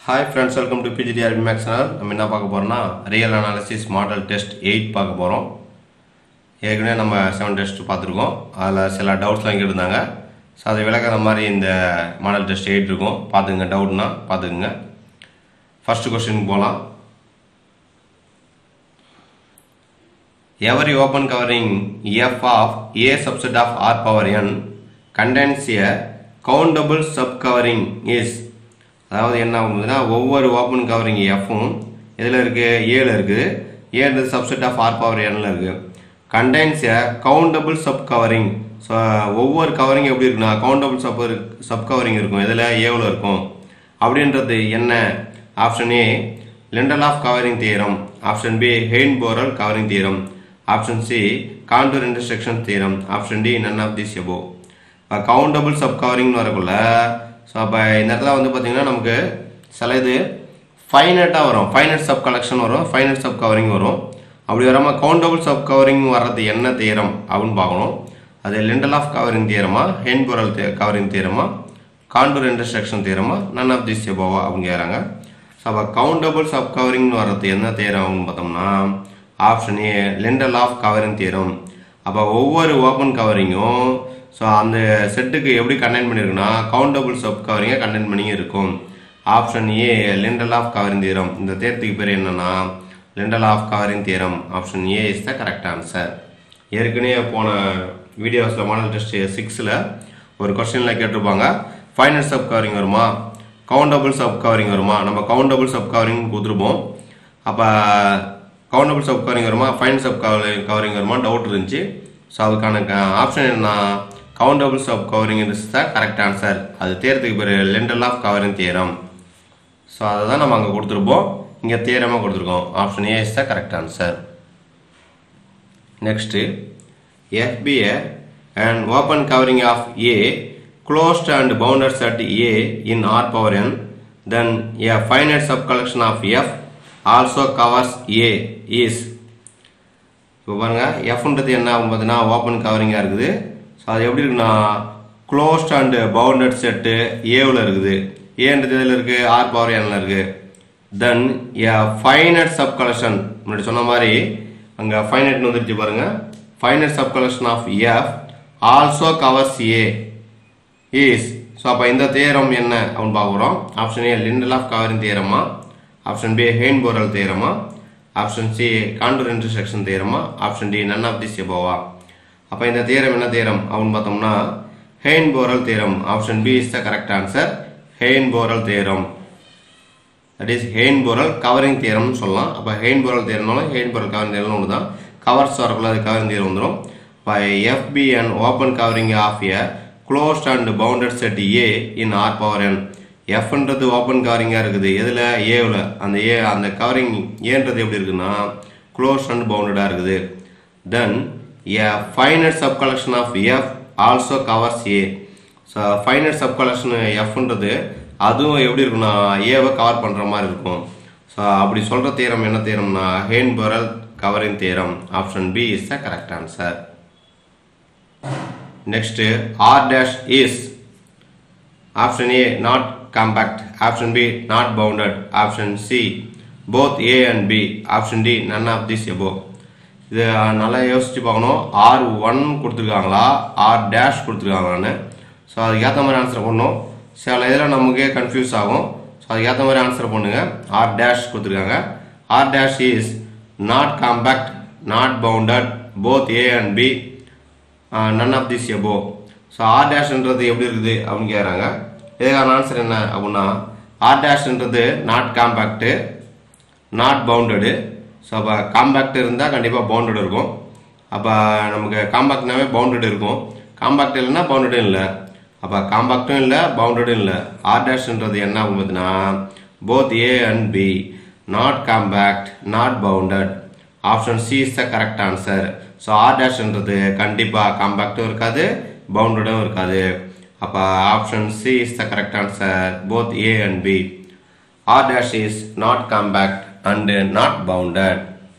Hi friends welcome to PGTR maths channel நம்ம என்ன பார்க்க போகிறோம்னா real analysis model test eight பார்க்க போகிறோம் ஏற்கனவே நம்ம செவன் டெஸ்ட் பார்த்துருக்கோம் அதில் சில டவுட்ஸ்லாம் கேட்டிருந்தாங்க ஸோ அதை விளக்குற மாதிரி இந்த மாடல் டெஸ்ட் எயிட் இருக்கும் பார்த்துங்க டவுட்னா பார்த்துக்குங்க ஃபர்ஸ்ட் கொஸ்டின் போகலாம் every open covering f of a subset of r power n contains a countable subcovering is அதாவது என்ன ஆகுதுன்னா ஒவ்வொரு ஓப்பன் கவரிங் எஃப்பும் இதில் இருக்குது ஏல இருக்குது ஏன்றது சப்செட் ஆஃப் ஆர் பவர் என்ல இருக்குது contains a countable subcovering so ஒவ்வொரு கவரிங் எப்படி இருக்குன்னா கவுண்டபிள் சப் சப் கவரிங் இருக்கும் இதில் ஏவில் இருக்கும் அப்படின்றது என்ன option A Lindelof of covering theorem option B Heine Borel covering theorem option C Cantor intersection theorem option D none of this above countable sub கவரிங்னு வரக்குள்ள ஸோ அப்போ இந்த இடத்துல வந்து பார்த்தீங்கன்னா நமக்கு சில இது ஃபைனட்டாக வரும் ஃபைனட் சப் கலெக்ஷன் வரும் ஃபைனட் சப் கவரிங் வரும் அப்படி வராமல் கவுண்டபிள் சப் கவரிங் வர்றது என்ன தியரம் அப்படின்னு பார்க்கணும் அது லெண்டல் ஆஃப் கவரிங் தியரமா ஹென் பொரல் கவரிங் தியரமா காண்டூர் இன்டர்செக்ஷன் தியரமா நன் ஆஃப் திஸ் எபோவா அப்படின்னு கேட்குறாங்க ஸோ அப்போ கவுண்டபிள் சப் கவரிங்னு வர்றது என்ன தியரம் அப்படின்னு பார்த்தோம்னா option A Lindelof of covering theorem அப்போ ஒவ்வொரு ஓப்பன் கவரிங்கும் ஸோ அந்த செட்டுக்கு எப்படி கண்டெயின் பண்ணியிருக்குன்னா கவுண்டபிள் சப் கவரிங்கை கண்டெயின் பண்ணி இருக்கும் option A Lindelof of covering theorem இந்த தேர்த்துக்கு பேர் என்னன்னா Lindelof of covering theorem option A is the correct answer ஏற்கனவே போன வீடியோஸில் மாடல் டெஸ்ட் சிக்ஸில் ஒரு கொஸ்டினில் கேட்டிருப்பாங்க ஃபைனல் சப் கவரிங் வருமா கவுண்டபிள் சப் கவரிங் வருமா நம்ம கவுண்டபிள் சப் கவரிங் கொடுத்துருப்போம் அப்போ கவுண்டபிள் சப் கவரிங் வருமா ஃபைன் சப் கவரிங் கவரிங் வருமா டவுட் இருந்துச்சு ஸோ அதுக்கான ஆப்ஷன் என்ன countable subcovering is the correct answer அது தேர்த்துக்கு பேர் Lindelof of covering theorem so அதை தான் நம்ம அங்கே கொடுத்துருப்போம் இங்கே தியரமாக கொடுத்துருக்கோம் option A is the correct answer next FBA and open covering of A closed and bounded set A in R power n then a finite subcollection of F also covers A is இப்போ பாருங்க எஃப்ன்றது என்ன ஆகும் பார்த்தீங்கன்னா open கவரிங்காக இருக்குது so அது எப்படி இருக்குன்னா க்ளோஸ்ட் அண்டு பவுண்டட் செட்டு ஏவில் இருக்குது ஏன்றது இதில் இருக்குது ஆர் பவர் என்ல இருக்குது then A finite subcollection முன்னாடி சொன்ன மாதிரி அங்கே ஃபைனட்னு வந்துருச்சு பாருங்க finite subcollection of F also covers A is so அப்போ இந்த தேரம் என்ன அப்படின்னு பார்க்குறோம் option A Lindelof of covering தேரமா ஆப்ஷன் பி ஹெயின் போரல் தேரமா ஆப்ஷன் சி காண்டூர் இன்டர்செக்ஷன் தேரமா option D none of this எபோவா அப்போ இந்த தேரம் என்ன தேரம் அப்படின்னு பார்த்தோம்னா Heine Borel theorem option B is the correct answer Heine Borel theorem that is Heine Borel covering தேரம்னு சொல்லலாம் அப்போ ஹெயின் போரல் தேரம்னாலும் ஹெயின் போரல் கவரிங் தேரம் ஒன்று தான் கவர்ஸ் வரக்குள்ள அது கவரிங் தேரம் வந்துடும் இப்போ FB and open covering of a closed and bounded set A in R power n எஃப்ன்றது ஓப்பன் கவரிங்காக இருக்குது எதில் ஏவில் அந்த ஏ அந்த கவரிங் ஏன்றது எப்படி இருக்குன்னா க்ளோஸ்ட் அண்ட் பவுண்டடாக இருக்குது then A finite subcollection of F also covers A so finite subcollection எஃப்ன்றது அதுவும் எப்படி இருக்குன்னா ஏவை கவர் பண்ணுற மாதிரி இருக்கும் ஸோ அப்படி சொல்கிற தேரம் என்ன தேரம்னா Heine Borel covering theorem option B is the correct answer next R dash is option A not compact option B not bounded option C both A and B option D none of this above இது நல்லா யோசிச்சு பார்க்கணும் R one கொடுத்துருக்காங்களா R dash கொடுத்துருக்காங்களான்னு so அதுக்கு ஏற்ற மாதிரி answer பண்ணணும் சில இதில் நமக்கே கன்ஃபியூஸ் ஆகும் ஸோ அதுக்கு ஏற்ற மாதிரி ஆன்சர் பண்ணுங்க ஆர் டேஷ் கொடுத்துருக்காங்க R dash is not compact not bounded both A and B none of this above so R டேஷ்ன்றது எப்படி இருக்குது அப்படின்னு கேட்குறாங்க இதுக்கான ஆன்சர் என்ன அப்படின்னா ஆர் டேஷ்ன்றது not compact not bounded so அப்போ காம்பேக்ட் இருந்தால் கண்டிப்பாக பவுண்டட் இருக்கும் அப்போ நமக்கு காம்பேக்ட்னாவே பவுண்டட் இருக்கும் காம்பேக்ட் இல்லைன்னா பவுண்டடும் இல்லை அப்போ காம்பேக்டும் இல்லை பவுண்டடும் இல்லை ஆர் டேஷ்ன்றது என்ன ஆகும் பார்த்தீங்கன்னா both A and B not compact not bounded option C is the correct answer so R டேஷ்ன்றது கண்டிப்பாக காம்பேக்டும் இருக்காது பவுண்டடும் இருக்காது அப்போ option C is the correct answer both A and B R dash is not compact and not bounded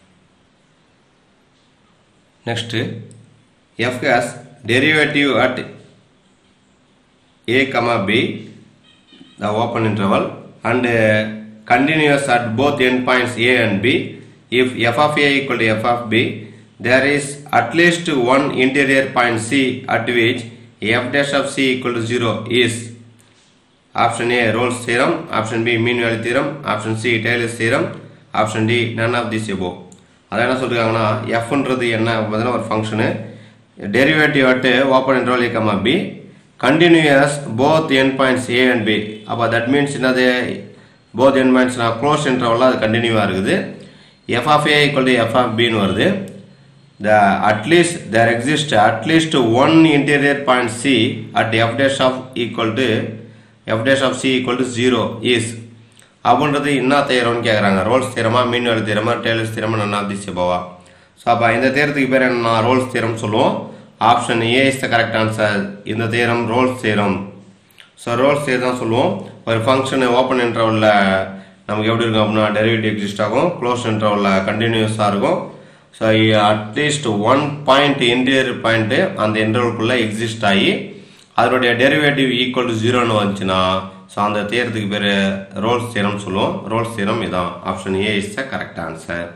next F has derivative at a comma b the open interval and uh, continuous at both endpoints A and B. If f of A equal to f of B, there is at least one interior point C at which f dash of C equal to 0 is option A Rolle's theorem, option B mean value theorem, option C Taylor's theorem, option D none of this above. அதான் என்ன சொல்லிருக்காங்கன்னா எஃப்ன்றது என்ன பார்த்தீங்கன்னா ஒரு function derivative at open interval comma B continuous both end points A and B அப்போ that means என்னது both end பாயிண்ட்ஸ்னா close இன்டர்வலில் அது கண்டினியூவாக இருக்குது F of A equal to F of பின்னு வருது the at least there exists at least one interior point C at f dash of equal to f dash of C equal to 0 is அப்படின்றது என்ன தேரம்னு கேட்குறாங்க Rolle's தேரமா மீன் வேலை தேரமா Taylors தேரமா நான் அதிசயபாவா so அப்போ இந்த தேரத்துக்கு பேர் என்ன ரோல்ஸ் தேரம் சொல்லுவோம் option A is the correct answer இந்த theorem Rolle's theorem so Rolle's theorem தான் சொல்லுவோம் ஒரு ஃபங்க்ஷன் ஓப்பன் இன்டர்வலில் நமக்கு எப்படி இருக்கும் அப்படின்னா டெரிவேட்டிவ் எக்ஸிஸ்ட் ஆகும் க்ளோஸ் இன்டர்வலில் கண்டினியூஸாக இருக்கும் so at least one point interior point அந்த இன்டர்வல்குள்ளே எக்ஸிஸ்ட் ஆகி அதனுடைய டெரிவேட்டிவ் ஈக்குவல் டு ஜீரோன்னு வந்துச்சுன்னா ஸோ அந்த தேரத்துக்கு பேர் ரோல்ஸ் தேரம் சொல்லுவோம் ரோல்ஸ் தேரம் இதான் option A is the correct answer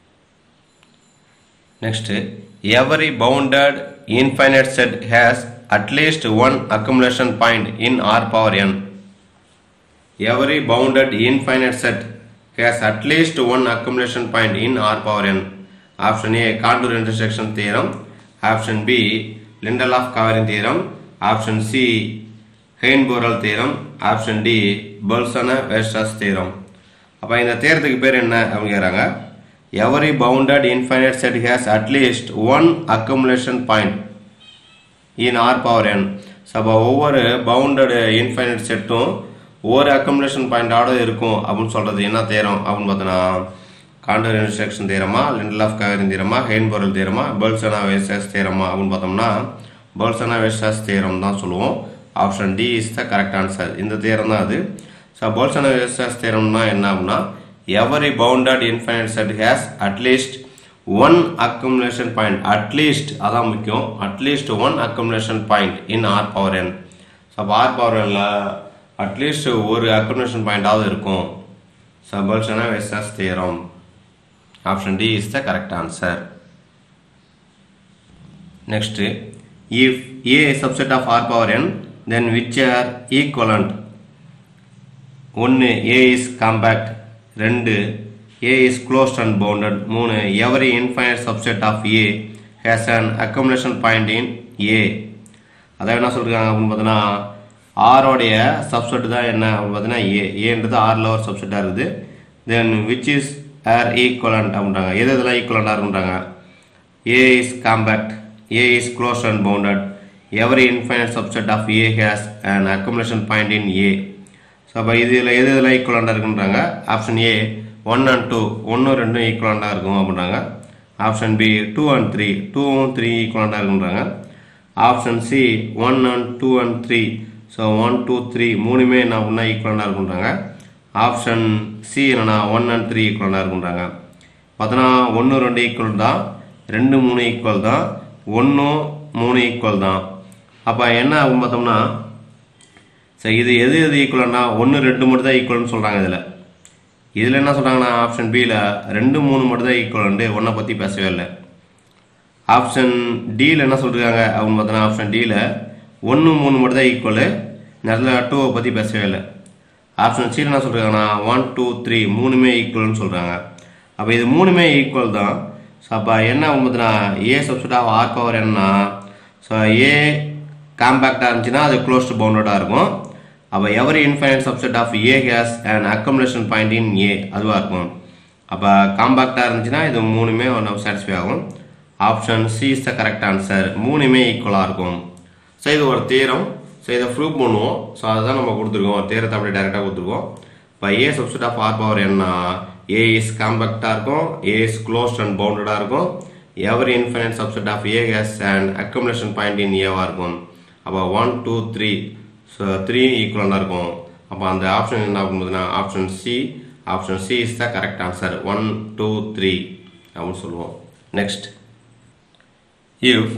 next every bounded infinite set has at least one accumulation point in R power N every bounded infinite set has at least one accumulation point in R power n. Option A contour intersection theorem. Option B Lindelof covering theorem. Option C Heine-Borel theorem. Option D Bolzano Weierstrass theorem. அப்போ இந்த தேரத்துக்கு பேர் என்ன அப்படின்னு கேட்குறாங்க every bounded infinite set has at least one accumulation point in R power N so அப்போ ஒவ்வொரு பவுண்டடு infinite செட்டும் ஒவ்வொரு அக்கமுலேஷன் பாயிண்டாவது இருக்கும் அப்படின்னு சொல்கிறது என்ன தேரம் அப்படின்னு பார்த்தோன்னா காண்டர் இன்ஸ்ட்ரக்ஷன் தேரமா லிண்டல் ஆஃப் கவரிங் தேரமா ஹெயின்பொருள் தேரமா பெல்சனா வேஸ்டாஸ் தேரமா அப்படின்னு பார்த்தோம்னா பெல்சனா வேஸ்டாஸ் தேரம் தான் சொல்லுவோம் option D is the correct answer இந்த தேரம் தான் அது ஸோ பெல்சனா வேஸ்டாஸ் தேரம்னா என்ன அப்படின்னா every bounded infinite set has at least one accumulation point at least அதான் முக்கியம் at least one accumulation point in R power N so அப்போ ஆர் பவர் என்ல அட்லீஸ்ட் ஒரு அக்குமுலேஷன் பாயிண்டாவது இருக்கும் so Bolzano Weierstrass theorem option D is the correct answer next if A subset of R power N then which are equivalent ஒன்று A is compact ரெண்டு A is closed and bounded மூணு every infinite subset of A has an accumulation point in A அதான் என்ன சொல்லிருக்காங்க அப்படின்னு பார்த்தோன்னா ஆரோடைய subset தான் என்ன அப்படின்னு பார்த்தீங்கன்னா ஏ ஏன்றது ஆறில் ஒரு சப்செட்டாக இருக்குது then which is are equivalent அப்படின்றாங்க எது இதெல்லாம் ஈக்குவலண்டாக இருக்குன்றாங்க A is compact A is close and bounded every infinite subset of A has an accumulation point in A so அப்போ இதில் எது இதெல்லாம் ஈக்குவலண்டாக இருக்குன்றாங்க option A one and two ஒன்று ரெண்டும் ஈக்குவலண்டாக இருக்கும் அப்படின்றாங்க option B two and three டூவும் த்ரீ ஈக்குவலண்டாக இருக்குன்றாங்க option C one and two and three so one two three மூணுமே என்ன ஒன்றா ஈக்குவலண்டாக இருக்குன்றாங்க ஆப்ஷன் சி என்னன்னா ஒன் அண்ட் த்ரீ ஈக்குவலாக இருக்குன்றாங்க பார்த்தோன்னா ஒன்று ரெண்டு ஈக்குவல் தான் ரெண்டு மூணு ஈக்குவல் தான் ஒன்றும் மூணு ஈக்குவல் தான் அப்போ என்ன ஆகும் பார்த்தோம்னா சரி இது எது எது ஈக்குவல்னா ஒன்று ரெண்டு மட்டும் தான் ஈக்குவல்னு சொல்கிறாங்க இதில் இதில் என்ன சொல்கிறாங்கன்னா ஆப்ஷன் பியில் ரெண்டு மூணு மட்டும் தான் ஈக்குவல்ண்டு ஒன்றை பற்றி பேசவே இல்லை ஆப்ஷன் டியில் என்ன சொல்லிருக்காங்க அப்படின்னு பார்த்தோன்னா ஆப்ஷன் டியில் ஒன்று மூணு மட்டும் தான் ஈக்குவலு நேரத்தில் டூவை பற்றி பேசவே இல்லை ஆப்ஷன் சியில் என்ன சொல்கிறாங்கன்னா ஒன் டூ த்ரீ மூணுமே ஈக்குவல்னு சொல்கிறாங்க அப்போ இது மூணுமே ஈக்குவல் தான் ஸோ அப்போ என்ன பார்த்தீங்கன்னா A subset of R power என்னன்னா ஸோ ஏ காம்பேக்டாக இருந்துச்சுன்னா அது க்ளோஸ்டு பவுண்டடாக இருக்கும் அப்போ every infinite subset of A has and accumulation point in A அதுவாக இருக்கும் அப்போ காம்பேக்டாக இருந்துச்சுன்னா இது மூணுமே ஒன்று சாட்டிஸ்ஃபை ஆகும் option C is the correct answer மூணுமே ஈக்குவலாக இருக்கும் ஸோ இது ஒரு தேரம் ஸோ இதை ப்ரூவ் பண்ணுவோம் ஸோ அதுதான் நம்ம கொடுத்துருக்கோம் தேரத்தை அப்படியே டேரெக்டாக கொடுத்துருக்கோம் இப்போ A subset of R power என்ன ஏ இஸ் காம்பேக்டாக இருக்கும் ஏ இஸ் க்ளோஸ்ட் அண்ட் பவுண்டடாக இருக்கும் every infinite subset of A has and accumulation point in ஏவாக இருக்கும் அப்போ one two three so three ஈக்குவலாக இருக்கும் அப்போ அந்த ஆப்ஷன் என்ன ஆகும்போதுன்னா option C option C is the correct answer one two three அப்படின்னு சொல்லுவோம் next if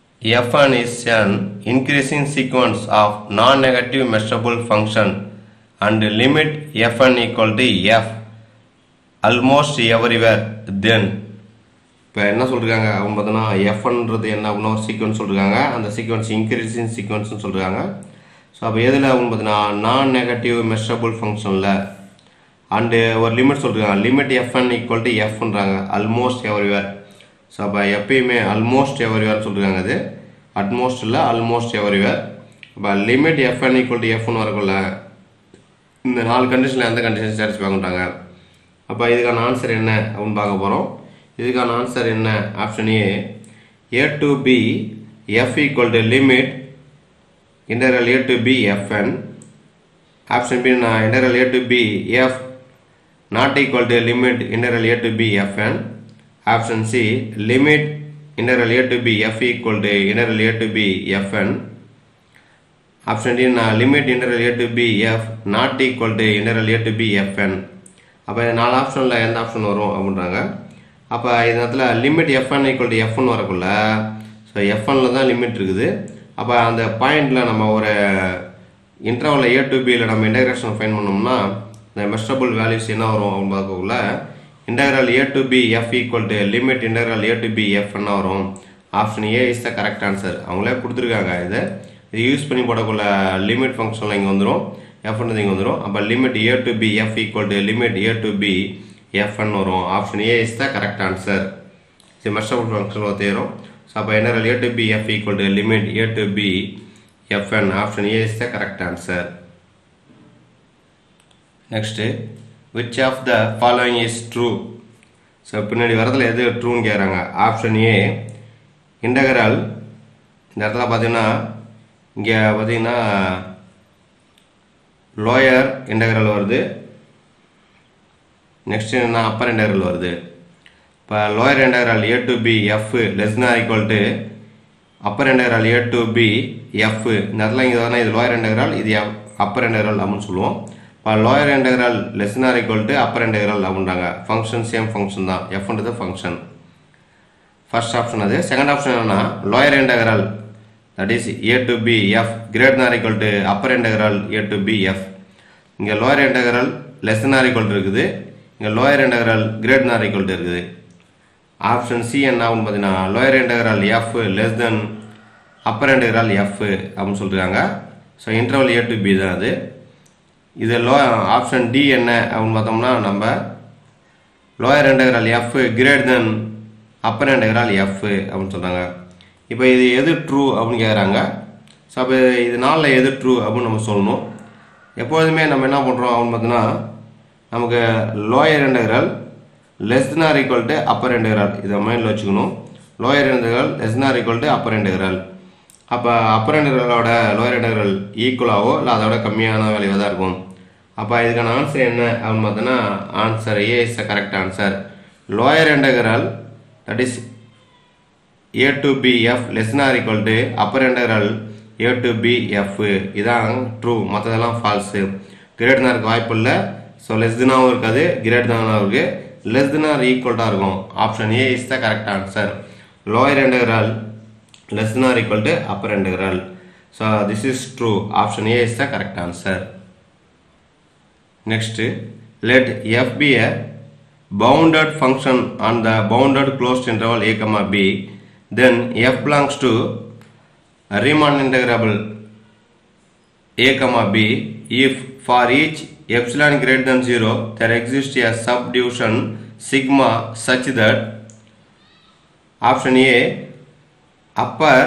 Fn is an increasing sequence of non-negative measurable function and limit fn equal to f almost everywhere then இப்போ என்ன சொல்லிருக்காங்க அவங்க பார்த்தோன்னா எஃப்ன்றது என்ன அப்படின்னா ஒரு சீக்வன்ஸ் சொல்லிருக்காங்க அந்த சீக்வன்ஸ் இன்க்ரீசிங் சீக்வன்ஸ்னு சொல்லிருக்காங்க ஸோ அப்போ எதில் அவங்க பார்த்தீங்கன்னா நான் நெகட்டிவ் மெஷரபிள் ஃபங்க்ஷனில் அண்டு ஒரு லிமிட் சொல்லிருக்காங்க லிமிட் எஃப்என் ஈக்குவல் டு எஃப்ன்றாங்க அல்மோஸ்ட் எவரிவேர் ஸோ அப்போ எப்பயுமே அல்மோஸ்ட் எவரிவேர் சொல்லிருக்காங்க அது அட்மோஸ்ட் இல்லை அல்மோஸ்ட் எவரிவேர் அப்போ லிமிட் எஃப்என் ஈக்குவல் டு எஃப்னு வரக்குள்ள இந்த நாலு கண்டிஷனில் எந்த கண்டிஷன் சாட்டிஸ்ஃபை பண்ணுறாங்க அப்போ இதுக்கான ஆன்சர் என்ன அப்படின்னு பார்க்க போகிறோம் இதுக்கான ஆன்சர் என்ன option A A to B F equal to limit interval A to B F N option B non interval A to B F not equal to limit interval A to B F N option C limit interval A to B F equal to interval A to B F N option D non limit interval A to B F not equal to interval A to B F N அப்போ இந்த நாலு ஆப்ஷனில் எந்த option வரும் அப்படின்றாங்க அப்போ இந்த இடத்துல லிமிட் எஃப்என் ஈக்குவல் டு எஃப்னு வரக்குள்ள ஸோ எஃப்என்ல தான் லிமிட் இருக்குது அப்போ அந்த பாயிண்டில் நம்ம ஒரு இன்டர்வலில் ஏ டு பியில் நம்ம இன்டகிரேஷன் ஃபைன் பண்ணோம்னா இந்த மெஷரபிள் வேல்யூஸ் என்ன வரும் அப்படின்னு பார்க்கக்குள்ள integral A to B F equal to limit integral A to B F என்ன வரும் option A is the correct answer அவங்களே கொடுத்துருக்காங்க இது இது யூஸ் பண்ணி போடக்குள்ள லிமிட் ஃபங்க்ஷனில் இங்கே வந்துடும் எஃப்ன்றது இங்கே வந்துடும் அப்போ limit A to B F equal to limit A to B F N வரும் option A is the correct answer சரி மெஷரபிள் ஃபங்க்ஷன் தேரும் ஸோ அப்போ interval A to B F equal to limit A to B F N option A is the correct answer next which of the following is true so பின்னாடி வரதுல எது ட்ரூன்னு கேட்குறாங்க option A integral இந்த இடத்துல பார்த்தீங்கன்னா இங்கே பார்த்தீங்கன்னா லோயர் இன்டகரல் வருது நெக்ஸ்ட் என்ன அப்பர் இன்டகரல் வருது இப்போ lower integral A to B F less nor equal to upper integral A to B F இந்த இடத்துல இங்கே தானே இது லோயர் இன்டகரல் இது அப்பர் இன்டகரல் அப்படின்னு சொல்லுவோம் இப்போ lower integral less nor equal to upper integral அப்படின்றாங்க ஃபங்க்ஷன் சேம் ஃபங்க்ஷன் தான் எஃப்ன்றது ஃபங்க்ஷன் ஃபர்ஸ்ட் ஆப்ஷன் அது செகண்ட் ஆப்ஷன் என்னன்னா lower integral that is A to B F great nor equal to upper integral A to B F இங்கே lower integral less nor equal இருக்குது இங்கே lower integral great nor equal இருக்குது option C என்ன ஆகும்னு பார்த்தீங்கன்னா lower integral F less than upper integral F அப்படின்னு சொல்லிருக்காங்க so interval A to B தான் அது இது லோ ஆப்ஷன் டி என்ன அப்படின்னு பார்த்தோம்னா நம்ம lower integral F great than upper integral F அப்படின்னு சொல்கிறாங்க இப்போ இது எது ட்ரூ அப்படின்னு கேட்குறாங்க ஸோ அப்போ இது நாளில் எது ட்ரூ அப்படின்னு நம்ம சொல்லணும் எப்போதுமே நம்ம என்ன பண்ணுறோம் அப்படின்னு பார்த்தோன்னா நமக்கு lower integral less or equal to upper integral இதை மைண்டில் வச்சுக்கணும் lower integral less or equal to upper integral அப்போ அப்பர் இன்டகரலோட லோயர் இன்டகரல் ஈக்குவலாகவோ இல்லை அதோட கம்மியான வேல்யூவாக தான் இருக்கும் அப்போ இதுக்கான ஆன்சர் என்ன அப்படின்னு பார்த்தோன்னா answer A is the correct answer lower integral that is A to B F less or equal to upper integral A to B F இதான் ட்ரூ மற்றதெல்லாம் ஃபால்ஸு கிரேட் தான் இருக்க வாய்ப்பு இல்லை ஸோ லெஸ் தினாவும் இருக்காது கிரேட் தானாகவும் இருக்குது லெஸ் than ஆர் ஈக்குவல்ட்டாக இருக்கும் option A is the correct answer lower integral less than or equal to upper integral so this is true option a is the correct answer next let f be a bounded function on the bounded closed interval a comma b then f belongs to a Riemann integrable a comma b if for each epsilon greater than 0 there exists a subdivision sigma such that option a upper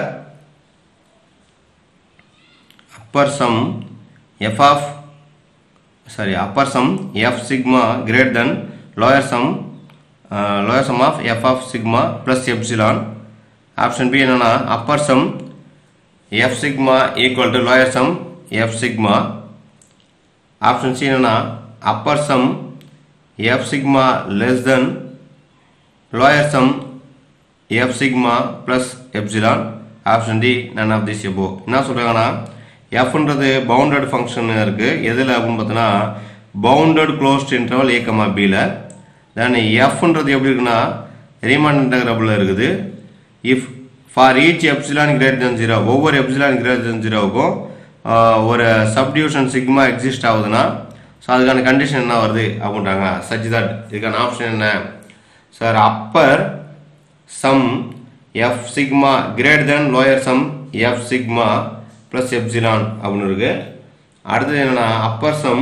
upper sum f of sorry upper sum f sigma greater than lower sum uh, lower sum of f of sigma plus epsilon option b என்னன்னா upper sum f sigma equal to lower sum f sigma option C என்னன்னா upper sum F sigma less than lower sum F sigma plus epsilon option D none of this above என்ன சொல்கிறாங்கன்னா எஃப்ன்றது bounded function இருக்குது எதில் அப்படின்னு பார்த்தோன்னா bounded closed interval ஏக்கமா பியில் தென் எஃப்ன்றது எப்படி இருக்குன்னா ரீமான் இன்டகிரபிள் இருக்குது if for each epsilon greater than zero ஒவ்வொரு எப்சிலான் கிரேட்டர் தென் ஜீரோவுக்கும் ஒரு சப்டிவிஷன் சிக்மா எக்ஸிஸ்ட் ஆகுதுன்னா ஸோ அதுக்கான கண்டிஷன் என்ன வருது அப்படின்றாங்க சச் தட் இதுக்கான ஆப்ஷன் என்ன sir upper sum F sigma great than lower sum F sigma plus epsilon அப்படின்னு இருக்கு அடுத்தது என்னன்னா upper sum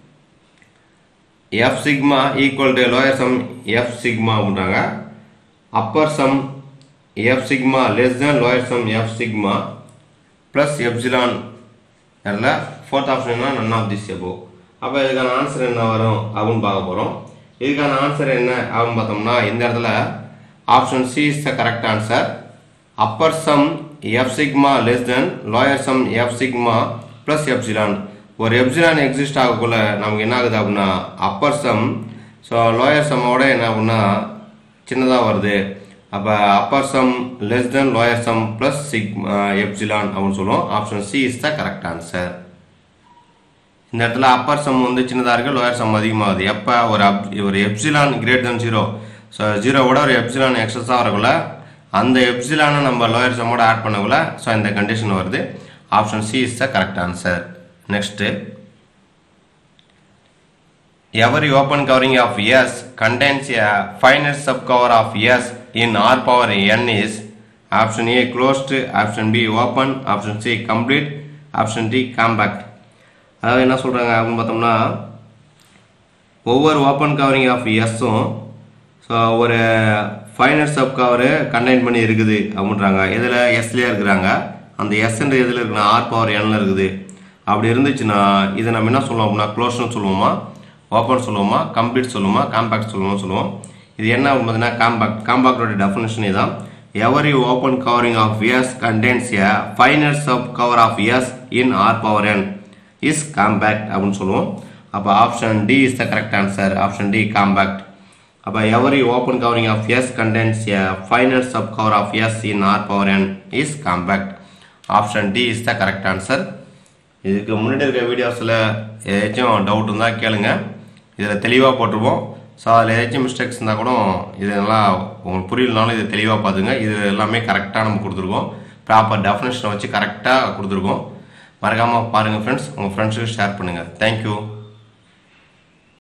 F sigma equal to lower sum F sigma அப்படின்றாங்க upper sum F sigma less than lower sum F sigma plus epsilon அதில் fourth option என்ன none of this எபோ அப்போ இதுக்கான answer என்ன வரும் அப்படின்னு பார்க்க போகிறோம் இதுக்கான ஆன்சர் என்ன அப்படின்னு பார்த்தோம்னா இந்த இடத்துல option C is the correct answer upper sum F sigma less than lower sum F sigma plus epsilon ஒரு எப்சிலான் எக்ஸிஸ்ட் ஆகக்குள்ள நமக்கு என்ன ஆகுது அப்படின்னா அப்பர் சம் ஸோ லோயர் சம்மோட என்ன அப்படின்னா சின்னதாக வருது அப்போ upper sum less than lower sum plus sig epsilon அப்படின்னு சொல்லுவோம் option C is the correct answer இந்த இடத்துல அப்பர் சம் வந்து சின்னதாக இருக்குது லோயர் சம் அதிகமாகுது எப்போ ஒரு அப் ஒரு epsilon great than zero so ஜீரோவோட ஒரு எப்சிலான் எக்ஸஸாக வரக்குள்ள அந்த எப்சிலானை நம்ம லோயர் சம்மோட ஆட் பண்ணக்குள்ள ஸோ இந்த கண்டிஷன் வருது option C is the correct answer next Every open covering of S contains a finite subcover of S in R power n is option A closed, option B open, option C complete, option D compact. அதாவது என்ன சொல்கிறாங்க அப்படின்னு பார்த்தோம்னா ஒவ்வொரு open covering of எஸ்ஸும் so ஒரு final subcover contain பண்ணி இருக்குது அப்படின்றாங்க இதில் எஸ்லேயே இருக்கிறாங்க அந்த எஸ்ன்ற எதில் இருக்குன்னா ஆர் பவர் என்ல இருக்குது அப்படி இருந்துச்சுன்னா இதை நம்ம என்ன சொல்லுவோம் அப்படின்னா க்ளோஸ்னு சொல்லுவோமா ஓப்பன் சொல்லுவோமா கம்ப்ளீட் சொல்லுவோமா காம்பேக்ட் சொல்லுவோம் சொல்லுவோம் இது என்ன பார்த்தீங்கன்னா காம்பேக்ட் காம்பேக்டோட டெஃபினேஷன் இதான் every open covering of S contains a final sub cover of S in R power N is compact அப்படின்னு சொல்லுவோம் அப்போ option D is the correct answer option D compact அப்போ every open covering of S contains a final sub cover of S in R power N is compact option D is the correct answer இதுக்கு முன்னாடி இருக்கிற வீடியோஸில் ஏதாச்சும் doubt இருந்தால் கேளுங்க இதில் தெளிவாக போட்டிருப்போம் ஸோ அதில் ஏதாச்சும் மிஸ்டேக்ஸ் இருந்தால் கூட இதெல்லாம் உங்களுக்கு புரியலனாலும் இதை தெளிவாக பார்த்துங்க இது எல்லாமே கரெக்டாக நம்ம கொடுத்துருக்கோம் ப்ராப்பர் டெஃபினேஷனை வச்சு கரெக்டாக கொடுத்துருக்கோம் மறக்காமல் பாருங்கள் ஃப்ரெண்ட்ஸ் உங்கள் ஃப்ரெண்ட்ஸுக்கு ஷேர் பண்ணுங்கள் தேங்க்யூ